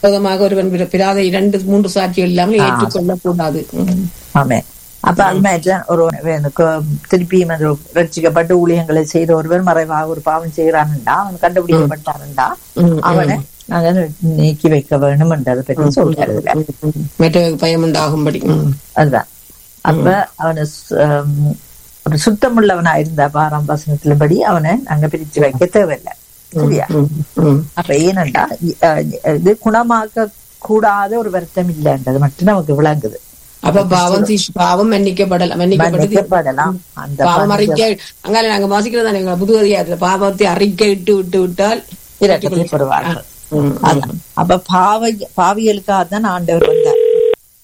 விரோதமாக ஒருவன் பிற- பிறாத இரண்டு மூன்று சாட்சிகள் இல்லாமல் ஏற்றுக்கொள்ளக் கூடாது ம். ஆமே அப்ப அது மாதிரிதான் ஒரு எனக்கு திருப்பியும் அது ரட்சிக்கப்பட்டு ஊழியங்களை செய்த ஒருவர் மறைவாக ஒரு பாவம் செய்யறான்டா அவன் கண்டுபிடிக்கப்பட்டான்டா ம், அவனை நாங்க நீக்கி வைக்க வேணும் என்றதை பற்றி சொல்றாரு இதுல. ம். மற்றவருக்கு பயம் உண்டாகும்படி ம். அதுதான் அப்ப அவனை சு- ஆம், ஒரு சுத்தமுள்ளவனா இருந்தா பாராம் வசனத்தின்படி அவனை நாங்க பிரிச்சு வைக்க தேவையில்லை சரியா ம், ம். அப்ப ஏனண்டா இ- அஹ் இது குணமாக்க கூடாத ஒரு வருத்தம் இல்லைன்றது மட்டும் நமக்கு விளங்குது அப்ப பாவம் தீ- பாவம் மன்னிக்கப்படலாம் மன்னிக்கப்பட்டு மன்னிக்கப்படலாம் அந்த பாவம் அறிக்கை அங்கால நாங்க வாசிக்கிறதா எங்க புது அதிகாரத்துல பாவத்தை அறிக்கை இட்டு விட்டு விட்டால் இரக்கத்தை பெறுவார்கள் ம், அதான். அப்ப பாவை பாவியலுக்காக தான் ஆண்டவர் வந்தார்